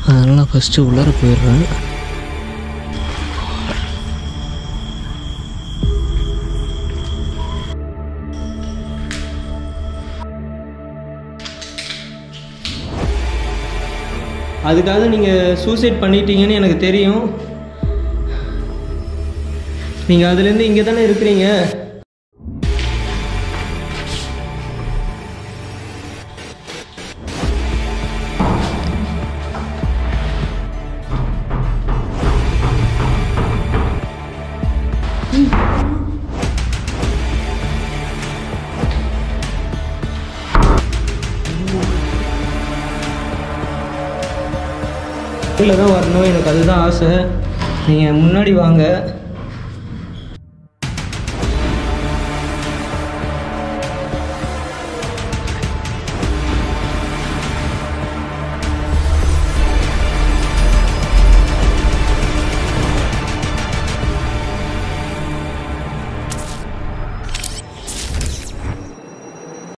அதனால் நான் ஃபஸ்ட்டு உள்ளார போயிடுறேன் அதுக்காக நீங்கள் சூசைட் பண்ணிட்டீங்கன்னு எனக்கு தெரியும் நீங்கள் அதுலேருந்து இங்கே தானே இருக்கிறீங்க தான் வரணும் எனக்கு அதுதான் ஆசை நீங்கள் முன்னாடி வாங்க